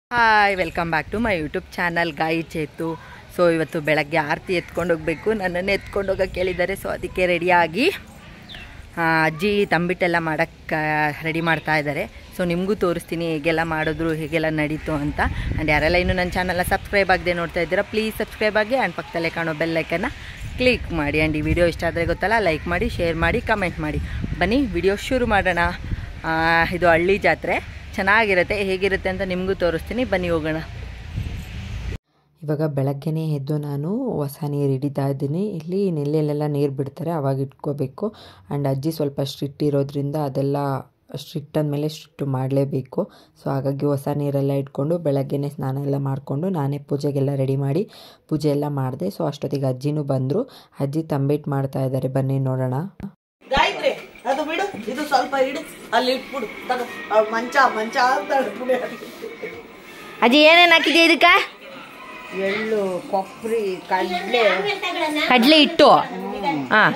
hi welcome back to my YouTube channel ಗಾಯಿ Chethu so ಇವತ್ತು ಬೆಳಗ್ಗೆ ಆರತಿ ಎತ್ಕೊಂಡು ಹೋಗಬೇಕು ನನ್ನನ್ನು ಎತ್ಕೊಂಡು ಹೋಗೋಕೆ ಕೇಳಿದ್ದಾರೆ ಸೊ ಅದಕ್ಕೆ ರೆಡಿಯಾಗಿ ಅಜ್ಜಿ ತಂಬಿಟ್ಟೆಲ್ಲ ಮಾಡೋಕ್ಕೆ ರೆಡಿ ಮಾಡ್ತಾ ಇದ್ದಾರೆ ಸೊ ನಿಮಗೂ ತೋರಿಸ್ತೀನಿ ಹೇಗೆಲ್ಲ ಮಾಡಿದ್ರು ಹೇಗೆಲ್ಲ ನಡೀತು ಅಂತ ಆ್ಯಂಡ್ ಯಾರೆಲ್ಲ ಇನ್ನೂ ನನ್ನ ಚಾನಲ್ನ ಸಬ್ಸ್ಕ್ರೈಬ್ ಆಗದೆ ನೋಡ್ತಾ ಇದ್ದೀರಾ ಪ್ಲೀಸ್ ಸಬ್ಸ್ಕ್ರೈಬ್ ಆಗಿ ಆ್ಯಂಡ್ ಪಕ್ಕದಲ್ಲೇ ಕಾಣೋ ಬೆಲ್ಲೈಕನ್ನ ಕ್ಲಿಕ್ ಮಾಡಿ ಆ್ಯಂಡ್ ಈ ವಿಡಿಯೋ ಇಷ್ಟ ಆದರೆ ಗೊತ್ತಲ್ಲ ಲೈಕ್ ಮಾಡಿ ಶೇರ್ ಮಾಡಿ ಕಮೆಂಟ್ ಮಾಡಿ ಬನ್ನಿ ವಿಡಿಯೋ ಶುರು ಮಾಡೋಣ ಆ, ಇದು ಹಳ್ಳಿ ಜಾತ್ರೆ ಚೆನ್ನಾಗಿರುತ್ತೆ ಹೇಗಿರುತ್ತೆ ಅಂತ ನಿಮಗೂ ತೋರಿಸ್ತೀನಿ ಬನ್ನಿ ಹೋಗೋಣ ಇವಾಗ ಬೆಳಗ್ಗೆನೇ ಎದ್ದು ನಾನು ಹೊಸ ನೀರು ಹಿಡಿತಾ ಇದ್ದೀನಿ ಇಲ್ಲಿ ನೆಲ್ಲೆಲ್ಲೆಲ್ಲ ನೀರು ಬಿಡ್ತಾರೆ ಅವಾಗ ಇಟ್ಕೋಬೇಕು ಆ್ಯಂಡ್ ಅಜ್ಜಿ ಸ್ವಲ್ಪ ಸ್ಟ್ರಿಕ್ಟ್ ಇರೋದ್ರಿಂದ ಅದೆಲ್ಲ ಸ್ಟ್ರಿಕ್ಟ್ ಅಂದಮೇಲೆ ಸ್ಟ್ರಿಕ್ಟ್ ಮಾಡಲೇಬೇಕು ಸೊ ಹಾಗಾಗಿ ಹೊಸ ನೀರೆಲ್ಲ ಇಟ್ಕೊಂಡು ಬೆಳಗ್ಗೆನೇ ಸ್ನಾನ ಎಲ್ಲ ಮಾಡಿಕೊಂಡು ನಾನೇ ಪೂಜೆಗೆಲ್ಲ ರೆಡಿ ಮಾಡಿ ಪೂಜೆ ಎಲ್ಲ ಮಾಡಿದೆ ಸೊ ಅಷ್ಟೊತ್ತಿಗೆ ಅಜ್ಜಿನೂ ಬಂದರು ಅಜ್ಜಿ ತಂಬಿಟ್ಟು ಮಾಡ್ತಾ ಇದ್ದಾರೆ ಬನ್ನಿ ನೋಡೋಣ ಗಾಯತ್ರಿ ಅದು ಬಿಡು ಇದು ಸ್ವಲ್ಪ ಇಡು ಅಲ್ಲಿ ಇಟ್ಬಿಡು ತಗೋ ಅವ್ಳ್ ಮಂಚ ಮಂಚ ಅಂತ ಇಟ್ಬಿಡು ಅಜ್ಜಿ ಏನೇನು ಹಾಕಿದೆ ಇದಕ್ಕೆ ಎಳ್ಳು ಕೊಬ್ಬರಿ ಕಡಲೆ ಕಡಲೆ ಹಿಟ್ಟು ಹಾಂ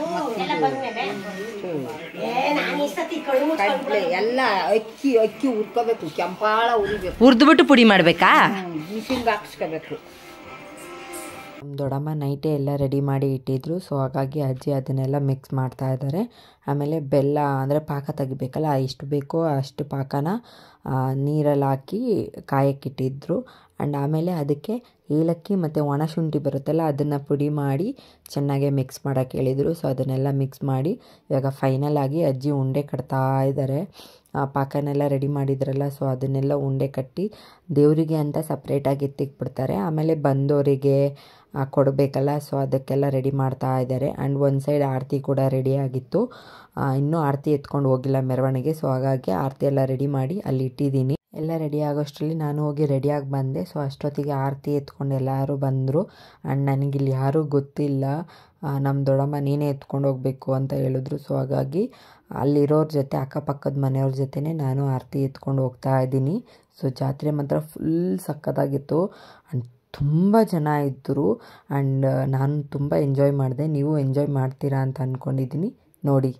ಕಡಲೆ ಎಲ್ಲ ಅಕ್ಕಿ ಅಕ್ಕಿ ಹುರ್ಕೋಬೇಕು ಕೆಂಪಾಳ ಉರಿಬೇಕು ಹುರಿದ್ಬಿಟ್ಟು ಪುಡಿ ಮಾಡಬೇಕಾ ಮಿಷಿನ್ಗೆ ಹಾಕ್ಸ್ಕೋಬೇಕು ನಮ್ಮ ದೊಡ್ಡಮ್ಮ ನೈಟೇ ಎಲ್ಲ ರೆಡಿ ಮಾಡಿ ಇಟ್ಟಿದ್ರು ಸೊ ಹಾಗಾಗಿ ಅಜ್ಜಿ ಅದನ್ನೆಲ್ಲ ಮಿಕ್ಸ್ ಮಾಡ್ತಾ ಇದ್ದಾರೆ ಆಮೇಲೆ ಬೆಲ್ಲ ಅಂದರೆ ಪಾಕ ತೆಗಿಬೇಕಲ್ಲ ಎಷ್ಟು ಬೇಕೋ ಅಷ್ಟು ಪಾಕನ ಆ, ನೀರಲ್ಲಿ ಹಾಕಿ ಕಾಯಕ್ಕಿಟ್ಟಿದ್ರು ಆ್ಯಂಡ್ ಆಮೇಲೆ ಅದಕ್ಕೆ ಏಲಕ್ಕಿ ಮತ್ತು ಒಣ ಶುಂಠಿ ಬರುತ್ತಲ್ಲ ಅದನ್ನು ಪುಡಿ ಮಾಡಿ ಚೆನ್ನಾಗೆ ಮಿಕ್ಸ್ ಮಾಡೋಕ್ಕೆ ಹೇಳಿದರು ಸೊ ಅದನ್ನೆಲ್ಲ ಮಿಕ್ಸ್ ಮಾಡಿ ಇವಾಗ ಫೈನಲ್ ಆಗಿ ಅಜ್ಜಿ ಉಂಡೆ ಕಟ್ತಾ ಇದ್ದಾರೆ ಆ ಪಾಕನೆಲ್ಲ ರೆಡಿ ಮಾಡಿದ್ರಲ್ಲ ಸೊ ಅದನ್ನೆಲ್ಲ ಉಂಡೆ ಕಟ್ಟಿ ದೇವರಿಗೆ ಅಂತ ಸಪ್ರೇಟಾಗಿ ಎತ್ತಿಕ್ಬಿಡ್ತಾರೆ ಆಮೇಲೆ ಬಂದವರಿಗೆ ಕೊಡಬೇಕಲ್ಲ ಸೊ ಅದಕ್ಕೆಲ್ಲ ರೆಡಿ ಮಾಡ್ತಾ ಇದ್ದಾರೆ ಆ್ಯಂಡ್ ಒಂದು ಸೈಡ್ ಆರತಿ ಕೂಡ ರೆಡಿ ಆಗಿತ್ತು ಆ, ಇನ್ನೂ ಆರತಿ ಎತ್ಕೊಂಡು ಹೋಗಿಲ್ಲ ಮೆರವಣಿಗೆ ಸೊ ಹಾಗಾಗಿ ಆರತಿ ಎಲ್ಲ ರೆಡಿ ಮಾಡಿ ಅಲ್ಲಿ ಇಟ್ಟಿದ್ದೀನಿ ಎಲ್ಲ ರೆಡಿ ಆಗೋಷ್ಟರಲ್ಲಿ ನಾನು ಹೋಗಿ ರೆಡಿಯಾಗಿ ಬಂದೆ ಸೊ ಅಷ್ಟೊತ್ತಿಗೆ ಆರತಿ ಎತ್ಕೊಂಡು ಎಲ್ಲರೂ ಬಂದರು ಆ್ಯಂಡ್ ನನಗಿಲ್ಲಿ ಯಾರೂ ಗೊತ್ತಿಲ್ಲ ಆ, ನಮ್ಮ ದೊಡ್ಡಮ್ಮ ನೀನೇ ಎತ್ಕೊಂಡು ಹೋಗಬೇಕು ಅಂತ ಹೇಳಿದ್ರು ಸೊ ಹಾಗಾಗಿ ಅಲ್ಲಿರೋರ ಜೊತೆ ಅಕ್ಕಪಕ್ಕದ ಮನೆಯವ್ರ ಜೊತೆನೇ ನಾನು ಆರತಿ ಎತ್ಕೊಂಡು ಹೋಗ್ತಾ ಇದ್ದೀನಿ ಸೊ ಜಾತ್ರೆ ಮಾತ್ರ ಫುಲ್ ಸಕ್ಕತ್ತಾಗಿತ್ತು ಆ್ಯಂಡ್ ತುಂಬ ಜನ ಇದ್ದರು ಆ್ಯಂಡ್ ನಾನು ತುಂಬ ಎಂಜಾಯ್ ಮಾಡಿದೆ ನೀವು ಎಂಜಾಯ್ ಮಾಡ್ತೀರಾ ಅಂತ ಅಂದ್ಕೊಂಡಿದ್ದೀನಿ ನೋಡಿ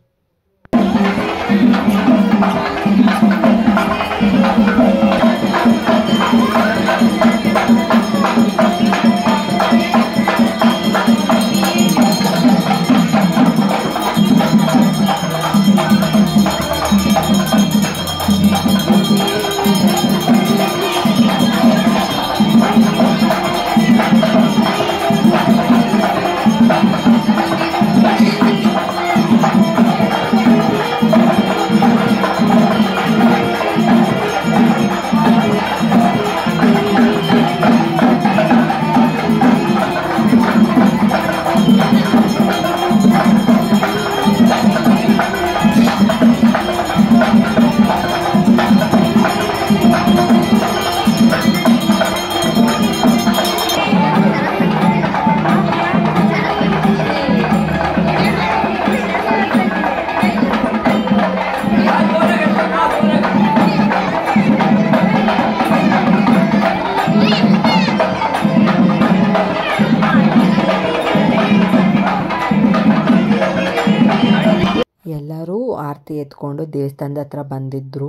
ಎಲ್ಲರೂ ಆರತಿ ಎತ್ಕೊಂಡು ದೇವಸ್ಥಾನದ ಹತ್ರ ಬಂದಿದ್ದರು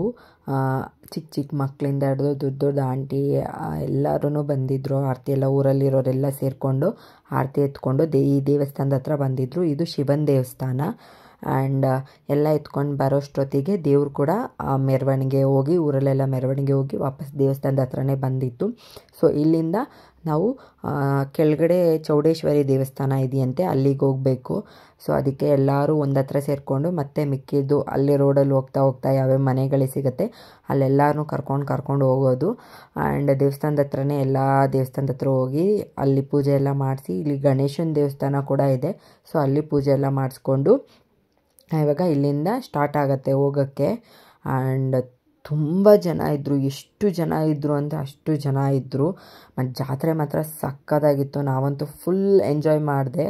ಚಿಕ್ಕ ಚಿಕ್ಕ ಮಕ್ಕಳಿಂದ ಹಿಡಿದು ದೊಡ್ಡ ದೊಡ್ಡ ಆಂಟಿ ಎಲ್ಲರೂ ಬಂದಿದ್ದರು ಆರತಿ ಎಲ್ಲ ಊರಲ್ಲಿರೋರೆಲ್ಲ ಸೇರಿಕೊಂಡು ಆರತಿ ಎತ್ಕೊಂಡು ದೇ ಈ ದೇವಸ್ಥಾನದ ಹತ್ರ ಬಂದಿದ್ದರು ಇದು ಶಿವನ ದೇವಸ್ಥಾನ ಆ್ಯಂಡ್ ಎಲ್ಲ ಎತ್ಕೊಂಡು ಬರೋಷ್ಟೊತ್ತಿಗೆ ದೇವ್ರು ಕೂಡ ಆ ಮೆರವಣಿಗೆ ಹೋಗಿ ಊರಲ್ಲೆಲ್ಲ ಮೆರವಣಿಗೆ ಹೋಗಿ ವಾಪಸ್ ದೇವಸ್ಥಾನದ ಹತ್ರನೇ ಬಂದಿತ್ತು ಸೊ ಇಲ್ಲಿಂದ ನಾವು ಆ, ಕೆಳಗಡೆ ಚೌಡೇಶ್ವರಿ ದೇವಸ್ಥಾನ ಇದೆಯಂತೆ ಅಲ್ಲಿಗೆ ಹೋಗಬೇಕು ಸೊ ಅದಕ್ಕೆ ಎಲ್ಲರೂ ಒಂದು ಹತ್ರ ಸೇರಿಕೊಂಡು ಮತ್ತೆ ಮಿಕ್ಕಿದ್ದು ಅಲ್ಲಿ ರೋಡಲ್ಲಿ ಹೋಗ್ತಾ ಹೋಗ್ತಾ ಯಾವ್ಯಾವ ಮನೆಗಳಿಗೆ ಸಿಗುತ್ತೆ ಅಲ್ಲೆಲ್ಲರೂ ಕರ್ಕೊಂಡು ಕರ್ಕೊಂಡು ಹೋಗೋದು ಆ್ಯಂಡ್ ದೇವಸ್ಥಾನದ ಹತ್ರನೇ ಎಲ್ಲ ದೇವಸ್ಥಾನದ ಹತ್ರ ಹೋಗಿ ಅಲ್ಲಿ ಪೂಜೆ ಎಲ್ಲ ಮಾಡಿಸಿ ಇಲ್ಲಿ ಗಣೇಶನ ದೇವಸ್ಥಾನ ಕೂಡ ಇದೆ ಸೊ ಅಲ್ಲಿ ಪೂಜೆ ಎಲ್ಲ ಮಾಡಿಸ್ಕೊಂಡು ಇವಾಗ ಇಲ್ಲಿಂದ ಸ್ಟಾರ್ಟ್ ಆಗುತ್ತೆ ಹೋಗೋಕ್ಕೆ ಆ್ಯಂಡ್ ತುಂಬ ಜನ ಇದ್ದರು ಎಷ್ಟು ಜನ ಇದ್ದರು ಅಂದರೆ ಅಷ್ಟು ಜನ ಇದ್ದರು ಮತ್ತು ಜಾತ್ರೆ ಮಾತ್ರ ಸಕ್ಕತ್ತಾಗಿತ್ತು ನಾವಂತೂ ಫುಲ್ ಎಂಜಾಯ್ ಮಾಡಿದೆ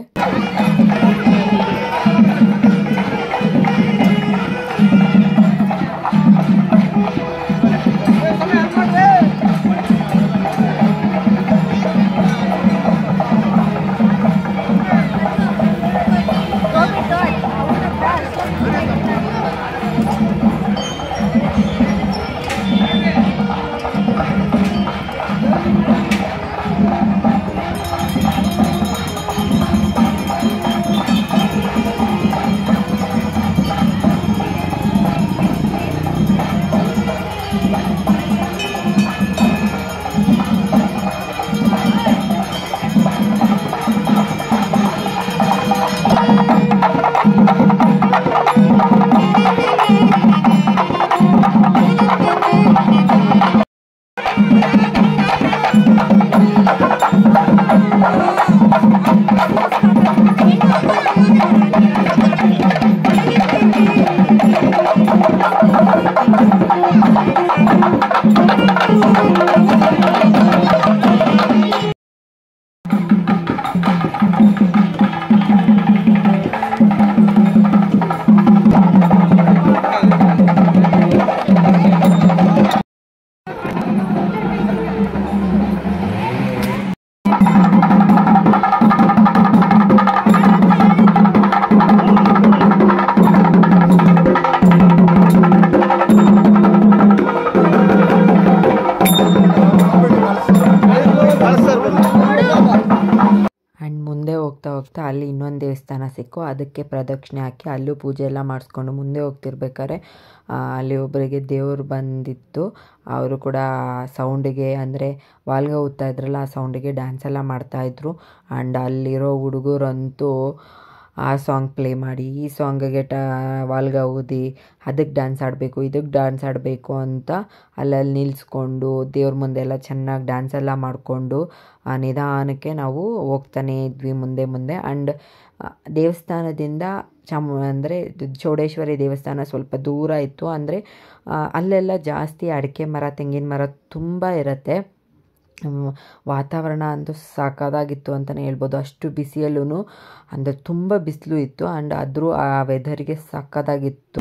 ಹೋಗ್ತಾ ಅಲ್ಲಿ ಇನ್ನೊಂದು ದೇವಸ್ಥಾನ ಸಿಕ್ಕು ಅದಕ್ಕೆ ಪ್ರದಕ್ಷಿಣೆ ಹಾಕಿ ಅಲ್ಲೂ ಪೂಜೆ ಎಲ್ಲ ಮಾಡಿಸ್ಕೊಂಡು ಮುಂದೆ ಹೋಗ್ತಿರ್ಬೇಕಾದ್ರೆ ಆ, ಅಲ್ಲಿ ಒಬ್ಬರಿಗೆ ದೇವ್ರು ಬಂದಿತ್ತು ಅವರು ಕೂಡ ಸೌಂಡಿಗೆ ಅಂದರೆ ವಾಲ್ಗ ಊದ್ತಾ ಇದ್ರಲ್ಲ ಆ ಸೌಂಡಿಗೆ ಡ್ಯಾನ್ಸ್ ಎಲ್ಲ ಮಾಡ್ತಾಯಿದ್ರು ಆ್ಯಂಡ್ ಅಲ್ಲಿರೋ ಹುಡುಗರಂತೂ ಆ ಸಾಂಗ್ ಪ್ಲೇ ಮಾಡಿ ಈ ಸಾಂಗಿಗೆ ಟ ವಾಲ್ಗ ಊದಿ ಅದಕ್ಕೆ ಡ್ಯಾನ್ಸ್ ಆಡಬೇಕು ಇದಕ್ಕೆ ಡ್ಯಾನ್ಸ್ ಆಡಬೇಕು ಅಂತ ಅಲ್ಲಲ್ಲಿ ನಿಲ್ಲಿಸ್ಕೊಂಡು ದೇವ್ರ ಮುಂದೆ ಎಲ್ಲ ಚೆನ್ನಾಗಿ ಡ್ಯಾನ್ಸ್ ಎಲ್ಲ ಮಾಡಿಕೊಂಡು ನಿಧಾನಕ್ಕೆ ನಾವು ಹೋಗ್ತಾನೆ ಇದ್ವಿ ಮುಂದೆ ಮುಂದೆ ಆ್ಯಂಡ್ ದೇವಸ್ಥಾನದಿಂದ ಚಾಮು ಅಂದರೆ ಚೌಡೇಶ್ವರಿ ದೇವಸ್ಥಾನ ಸ್ವಲ್ಪ ದೂರ ಇತ್ತು ಅಂದರೆ ಅಲ್ಲೆಲ್ಲ ಜಾಸ್ತಿ ಅಡಿಕೆ ಮರ ತೆಂಗಿನ ಮರ ತುಂಬ ಇರುತ್ತೆ ಹ್ಮ್, ವಾತಾವರಣ ಅಂತೂ ಸಾಕಾಗಿತ್ತು ಅಂತಲೇ ಹೇಳ್ಬೋದು ಅಷ್ಟು ಬಿಸಿಯಲ್ಲೂ ಅಂದರೆ ತುಂಬ ಬಿಸಿಲು ಇತ್ತು ಆ್ಯಂಡ್ ಆದರೂ ಆ ವೆದರ್ಗೆ ಸಕ್ಕದಾಗಿತ್ತು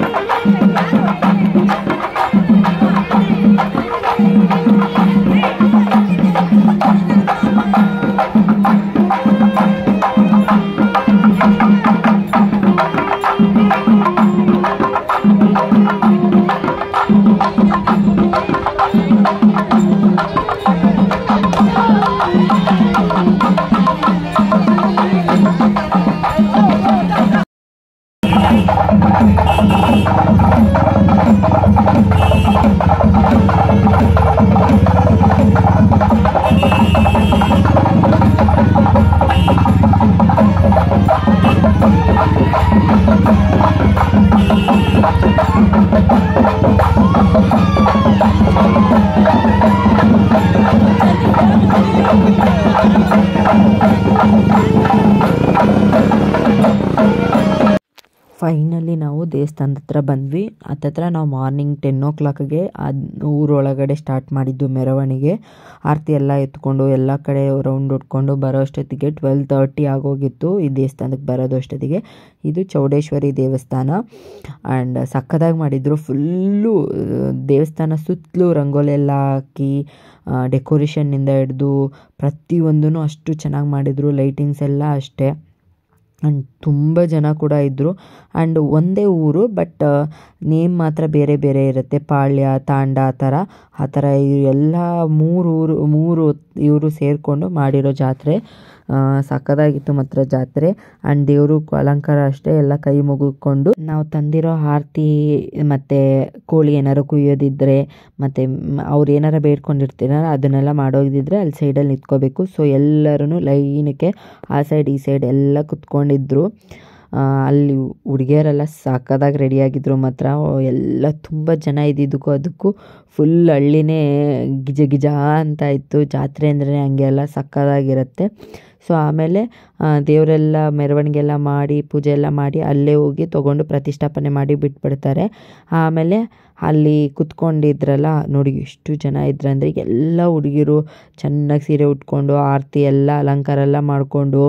ಫೈನಲಿ ನಾವು ದೇವಸ್ಥಾನದ ಹತ್ರ ಬಂದ್ವಿ ಹತ್ತತ್ರ ನಾವು ಮಾರ್ನಿಂಗ್ ಟೆನ್ ಓ ಕ್ಲಾಕ್ಗೆ ಅದು ಊರೊಳಗಡೆ ಸ್ಟಾರ್ಟ್ ಮಾಡಿದ್ದು ಮೆರವಣಿಗೆ ಆರತಿ ಎಲ್ಲ ಎತ್ಕೊಂಡು ಎಲ್ಲ ಕಡೆ ರೌಂಡ್ ಹೊಡ್ಕೊಂಡು ಬರೋ ಅಷ್ಟೊತ್ತಿಗೆ ಟ್ವೆಲ್ ತರ್ಟಿ ಆಗೋಗಿತ್ತು ಈ ದೇವಸ್ಥಾನಕ್ಕೆ ಬರೋದು ಅಷ್ಟೊತ್ತಿಗೆ ಇದು ಚೌಡೇಶ್ವರಿ ದೇವಸ್ಥಾನ ಆ್ಯಂಡ್ ಸಕ್ಕದಾಗಿ ಮಾಡಿದರು ಫುಲ್ಲು ದೇವಸ್ಥಾನ ಸುತ್ತಲೂ ರಂಗೋಲಿ ಎಲ್ಲ ಹಾಕಿ ಡೆಕೋರೇಷನ್ನಿಂದ ಹಿಡ್ದು ಪ್ರತಿಯೊಂದೂ ಅಷ್ಟು ಚೆನ್ನಾಗಿ ಮಾಡಿದರು ಲೈಟಿಂಗ್ಸ್ ಎಲ್ಲ ಅಷ್ಟೇ ಆ್ಯಂಡ್ ತುಂಬ ಜನ ಕೂಡ ಇದ್ದರು ಆ್ಯಂಡ್ ಒಂದೇ ಊರು ಬಟ್ ನೇಮ್ ಮಾತ್ರ ಬೇರೆ ಬೇರೆ ಇರುತ್ತೆ ಪಾಳ್ಯ ತಾಂಡ ಆ ಥರ ಆ ಥರ ಇವ್ ಎಲ್ಲ ಮೂರು ಊರು ಮೂರು ಇವರು ಸೇರಿಕೊಂಡು ಮಾಡಿರೋ ಜಾತ್ರೆ ಆ, ಸಕ್ಕತ್ತಾಗಿತ್ತು ಮಾತ್ರ ಜಾತ್ರೆ ಆ್ಯಂಡ್ ದೇವರು ಅಲಂಕಾರ ಅಷ್ಟೇ ಎಲ್ಲ ಕೈ ಮುಗಿಕೊಂಡು ನಾವು ತಂದಿರೋ ಆರತಿ ಮತ್ತು ಕೋಳಿ ಏನಾರು ಕುಯ್ಯೋದಿದ್ರೆ ಮತ್ತು ಅವ್ರು ಏನಾರ ಬೇಡ್ಕೊಂಡಿರ್ತೀರಲ್ಲ ಅದನ್ನೆಲ್ಲ ಮಾಡೋದಿದ್ರೆ ಅಲ್ಲಿ ಸೈಡಲ್ಲಿ ನಿಂತ್ಕೋಬೇಕು ಸೊ ಎಲ್ಲರೂ ಲೈನಕ್ಕೆ ಆ ಸೈಡ್ ಈ ಸೈಡ್ ಎಲ್ಲ ಕುತ್ಕೊಂಡಿದ್ರು ಆ, ಅಲ್ಲಿ ಹುಡುಗಿಯರೆಲ್ಲ ಸಾಕದಾಗಿ ರೆಡಿಯಾಗಿದ್ರು ಮಾತ್ರ ಎಲ್ಲ ತುಂಬ ಜನ ಇದ್ದಿದ್ದಕ್ಕೂ ಅದಕ್ಕೂ ಫುಲ್ ಹಳ್ಳಿನೇ ಗಿಜ ಗಿಜ ಅಂತ ಇತ್ತು ಜಾತ್ರೆ ಅಂದ್ರೆ ಹಂಗೆ ಎಲ್ಲ ಸಕ್ಕದಾಗಿರುತ್ತೆ ಸೊ ಆಮೇಲೆ ಆ, ದೇವರೆಲ್ಲ ಮೆರವಣಿಗೆ ಎಲ್ಲ ಮಾಡಿ ಪೂಜೆ ಎಲ್ಲ ಮಾಡಿ ಅಲ್ಲೇ ಹೋಗಿ ತೊಗೊಂಡು ಪ್ರತಿಷ್ಠಾಪನೆ ಮಾಡಿ ಬಿಟ್ಬಿಡ್ತಾರೆ ಆಮೇಲೆ ಅಲ್ಲಿ ಕುತ್ಕೊಂಡಿದ್ರಲ್ಲ ನೋಡಿ ಎಷ್ಟು ಜನ ಇದ್ರಂದ್ರೆ ಎಲ್ಲ ಹುಡುಗಿರು ಚೆನ್ನಾಗಿ ಸೀರೆ ಉಟ್ಕೊಂಡು ಆರತಿ ಎಲ್ಲ ಅಲಂಕಾರ ಎಲ್ಲ ಮಾಡಿಕೊಂಡು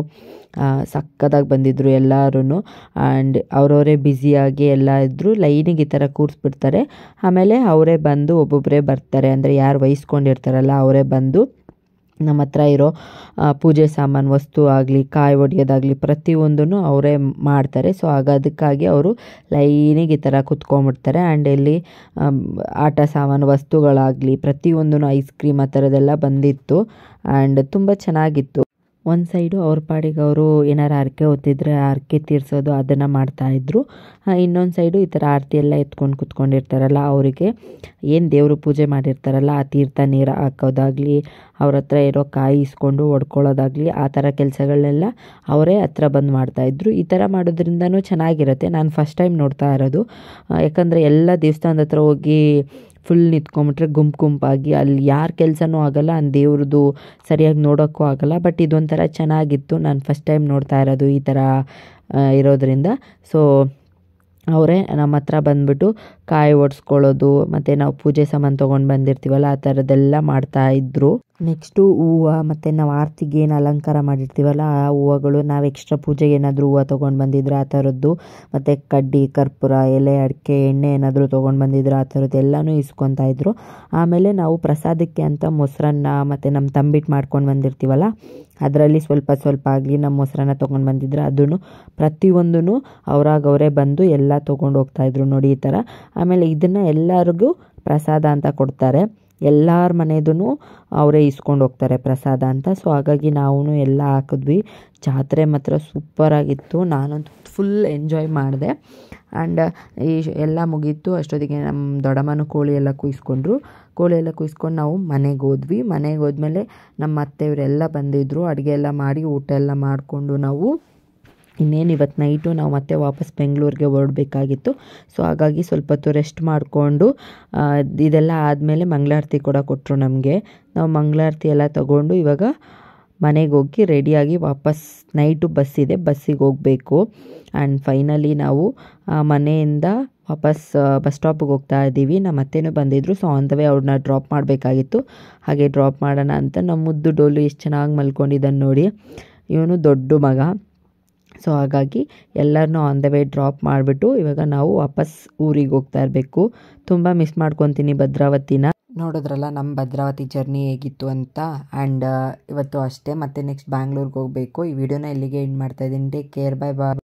ಸಕ್ಕದಾಗಿ ಬಂದಿದ್ದರು ಎಲ್ಲರೂ ಆ್ಯಂಡ್ ಅವರವರೇ ಬ್ಯುಸಿಯಾಗಿ ಎಲ್ಲ ಇದ್ದರು ಲೈನಿಗೆ ಈ ಥರ ಕೂರಿಸ್ಬಿಡ್ತಾರೆ ಆಮೇಲೆ ಅವರೇ ಬಂದು ಒಬ್ಬೊಬ್ಬರೇ ಬರ್ತಾರೆ ಅಂದರೆ ಯಾರು ವಹಿಸ್ಕೊಂಡಿರ್ತಾರಲ್ಲ ಅವರೇ ಬಂದು ನಮ್ಮ ಹತ್ರ ಇರೋ ಆ, ಪೂಜೆ ಸಾಮಾನು ವಸ್ತು ಆಗಲಿ ಕಾಯಿ ಒಡೆಯೋದಾಗಲಿ ಪ್ರತಿಯೊಂದೂ ಅವರೇ ಮಾಡ್ತಾರೆ ಸೊ ಆಗ ಅದಕ್ಕಾಗಿ ಅವರು ಲೈನಿಗೆ ಈ ಥರ ಕುತ್ಕೊಂಡ್ಬಿಡ್ತಾರೆ ಆ್ಯಂಡ್ ಇಲ್ಲಿ ಆಮ್, ಆಟ ಸಾಮಾನು ವಸ್ತುಗಳಾಗಲಿ ಪ್ರತಿಯೊಂದೂ ಐಸ್ ಕ್ರೀಮ್ ಆ ಥರದ್ದೆಲ್ಲ ಬಂದಿತ್ತು ಆ್ಯಂಡ್ ತುಂಬ ಚೆನ್ನಾಗಿತ್ತು ಒಂದು ಸೈಡು ಅವ್ರ ಪಾಡಿಗೆ ಅವರು ಏನಾರು ಹರಕೆ ಹೊತ್ತಿದ್ರೆ ಆ ಹರಕೆ ತೀರಿಸೋದು ಅದನ್ನು ಮಾಡ್ತಾಯಿದ್ರು ಇನ್ನೊಂದು ಸೈಡು ಈ ಥರ ಆರತಿ ಎಲ್ಲ ಎತ್ಕೊಂಡು ಕುತ್ಕೊಂಡಿರ್ತಾರಲ್ಲ ಅವರಿಗೆ ಏನು ದೇವರು ಪೂಜೆ ಮಾಡಿರ್ತಾರಲ್ಲ ಆ ತೀರ್ಥ ನೀರು ಹಾಕೋದಾಗಲಿ ಅವ್ರ ಹತ್ರ ಇರೋ ಕಾಯಿ ಇಸ್ಕೊಂಡು ಹೊಡ್ಕೊಳ್ಳೋದಾಗಲಿ ಆ ಥರ ಕೆಲಸಗಳನ್ನೆಲ್ಲ ಅವರೇ ಹತ್ರ ಬಂದು ಮಾಡ್ತಾಯಿದ್ರು ಈ ಥರ ಮಾಡೋದ್ರಿಂದನೂ ಚೆನ್ನಾಗಿರುತ್ತೆ ನಾನು ಫಸ್ಟ್ ಟೈಮ್ ನೋಡ್ತಾ ಇರೋದು ಆ, ಯಾಕಂದರೆ ಎಲ್ಲ ದೇವಸ್ಥಾನದ ಹತ್ರ ಹೋಗಿ ಫುಲ್ ನಿಂತ್ಕೊಂಬಿಟ್ರೆ ಗುಂಪು ಗುಂಪಾಗಿ ಅಲ್ಲಿ ಯಾರ ಕೆಲಸನೂ ಆಗಲ್ಲ ಆ ದೇವ್ರದ್ದು ಸರಿಯಾಗಿ ನೋಡೋಕ್ಕೂ ಆಗಲ್ಲ ಬಟ್ ಇದೊಂಥರ ಚೆನ್ನಾಗಿತ್ತು ನಾನು ಫಸ್ಟ್ ಟೈಮ್ ನೋಡ್ತಾ ಇರೋದು ಈ ಥರ ಆ, ಇರೋದ್ರಿಂದ ಸೊ ಅವರೇ ನಮ್ಮ ಹತ್ರ ಬಂದ್ಬಿಟ್ಟು ಕಾಯಿ ಒಡ್ಸ್ಕೊಳ್ಳೋದು ಮತ್ತು ನಾವು ಪೂಜೆ ಸಾಮಾನು ತೊಗೊಂಡು ಬಂದಿರ್ತೀವಲ್ಲ ಆ ಥರದ್ದೆಲ್ಲ ಮಾಡ್ತಾ ಇದ್ರು ನೆಕ್ಸ್ಟು ಹೂವು ಮತ್ತು ನಾವು ಆರತಿಗೆ ಏನು ಅಲಂಕಾರ ಮಾಡಿರ್ತೀವಲ್ಲ ಆ ಹೂವುಗಳು ನಾವು ಎಕ್ಸ್ಟ್ರಾ ಪೂಜೆಗೆ ಏನಾದರೂ ಹೂವು ತೊಗೊಂಡು ಬಂದಿದ್ರೆ ಆ ಥರದ್ದು ಮತ್ತು ಕಡ್ಡಿ ಕರ್ಪೂರ ಎಲೆ ಅಡಿಕೆ ಎಣ್ಣೆ ಏನಾದರೂ ತೊಗೊಂಡು ಬಂದಿದ್ರೆ ಆ ಥರದ್ದು ಎಲ್ಲನೂ ಇಸ್ಕೊತಾ ಇದ್ರು ಆಮೇಲೆ ನಾವು ಪ್ರಸಾದಕ್ಕೆ ಅಂತ ಮೊಸರನ್ನ ಮತ್ತು ನಮ್ಮ ತಂಬಿಟ್ಟು ಮಾಡ್ಕೊಂಡು ಬಂದಿರ್ತೀವಲ್ಲ ಅದರಲ್ಲಿ ಸ್ವಲ್ಪ ಸ್ವಲ್ಪ ಆಗಲಿ ನಮ್ಮ ಮೊಸರನ್ನ ತೊಗೊಂಡು ಬಂದಿದ್ರೆ ಅದನ್ನು ಪ್ರತಿಯೊಂದೂ ಅವರಾಗ ಅವರೇ ಬಂದು ಎಲ್ಲ ತೊಗೊಂಡು ಹೋಗ್ತಾಯಿದ್ರು ನೋಡಿ ಈ ಥರ ಆಮೇಲೆ ಇದನ್ನು ಎಲ್ಲರಿಗೂ ಪ್ರಸಾದ ಅಂತ ಕೊಡ್ತಾರೆ ಎಲ್ಲರ ಮನೆಯದೂ ಅವರೇ ಇಸ್ಕೊಂಡು ಹೋಗ್ತಾರೆ ಪ್ರಸಾದ ಅಂತ ಸೊ ಹಾಗಾಗಿ ನಾವು ಎಲ್ಲ ಹಾಕಿದ್ವಿ ಜಾತ್ರೆ ಮಾತ್ರ ಸೂಪರಾಗಿತ್ತು ನಾನಂತೂ ಫುಲ್ ಎಂಜಾಯ್ ಮಾಡಿದೆ ಆ್ಯಂಡ್ ಈ ಶ್- ಎಲ್ಲ ಮುಗೀತು ಅಷ್ಟೊತ್ತಿಗೆ ನಮ್ಮ ದೊಡ್ಡಮ್ಮನೂ ಕೋಳಿ ಎಲ್ಲ ಕುಯ್ಸ್ಕೊಂಡ್ರು ಕೋಳಿ ಎಲ್ಲ ಕುಯ್ಸ್ಕೊಂಡು ನಾವು ಮನೆಗೆ ಹೋದ್ವಿ ಮನೆಗೆ ಹೋದ್ಮೇಲೆ ನಮ್ಮ ಅತ್ತೆಯವರೆಲ್ಲ ಬಂದಿದ್ದರು ಅಡುಗೆ ಎಲ್ಲ ಮಾಡಿ ಊಟ ಎಲ್ಲ ಮಾಡಿಕೊಂಡು ನಾವು ಇನ್ನೇನು ಇವತ್ತು ನೈಟು ನಾವು ಮತ್ತೆ ವಾಪಸ್ ಬೆಂಗಳೂರಿಗೆ ಹೊರಡಬೇಕಾಗಿತ್ತು ಸೊ ಹಾಗಾಗಿ ಸ್ವಲ್ಪ ಹೊತ್ತು ರೆಸ್ಟ್ ಮಾಡಿಕೊಂಡು ಇದೆಲ್ಲ ಆದಮೇಲೆ ಮಂಗಳಾರತಿ ಕೂಡ ಕೊಟ್ಟರು ನಮಗೆ ನಾವು ಮಂಗಳಾರತಿ ಎಲ್ಲ ತಗೊಂಡು ಇವಾಗ ಮನೆಗೆ ಹೋಗಿ ರೆಡಿಯಾಗಿ ವಾಪಸ್ ನೈಟು ಬಸ್ ಇದೆ ಬಸ್ಸಿಗೆ ಹೋಗಬೇಕು ಆ್ಯಂಡ್ ಫೈನಲಿ ನಾವು ಆ, ಮನೆಯಿಂದ ವಾಪಸ್ ಬಸ್ ಸ್ಟಾಪಿಗೆ ಹೋಗ್ತಾ ಇದ್ದೀವಿ ನಮ್ಮ ಅತ್ತೆನೂ ಬಂದಿದ್ದರು ಸೊ ಆನ್ ದ ವೇ ಅವ್ರನ್ನ ಡ್ರಾಪ್ ಮಾಡಬೇಕಾಗಿತ್ತು ಹಾಗೆ ಡ್ರಾಪ್ ಮಾಡೋಣ ಅಂತ ನಮ್ಮ ಮುದ್ದು ಡೋಲು ಎಷ್ಟು ಚೆನ್ನಾಗಿ ಮಲ್ಕೊಂಡಿದ್ದಾನೆ ನೋಡಿ ಇವನು ದೊಡ್ಡ ಮಗ ಸೊ ಹಾಗಾಗಿ ಎಲ್ಲರನ್ನೂ ಆನ್ ದ ವೇ ಡ್ರಾಪ್ ಮಾಡಿಬಿಟ್ಟು ಇವಾಗ ನಾವು ವಾಪಸ್ ಊರಿಗೆ ಹೋಗ್ತಾ ಇರಬೇಕು ತುಂಬ ಮಿಸ್ ಮಾಡ್ಕೊತೀನಿ ಭದ್ರಾವತಿನ ನೋಡಿದ್ರಲ್ಲ ನಮ್ಮ ಭದ್ರಾವತಿ ಜರ್ನಿ ಹೇಗಿತ್ತು ಅಂತ ಆ್ಯಂಡ್ ಇವತ್ತು ಅಷ್ಟೇ ಮತ್ತೆ ನೆಕ್ಸ್ಟ್ ಬ್ಯಾಂಗ್ಳೂರ್ಗೆ ಹೋಗಬೇಕು ಈ ವಿಡಿಯೋನ ಇಲ್ಲಿಗೆ ಎಂಡ್ ಮಾಡ್ತಾ ಇದ್ದೀನಿ ಟೇಕ್ ಕೇರ್ ಬೈ ಬೈ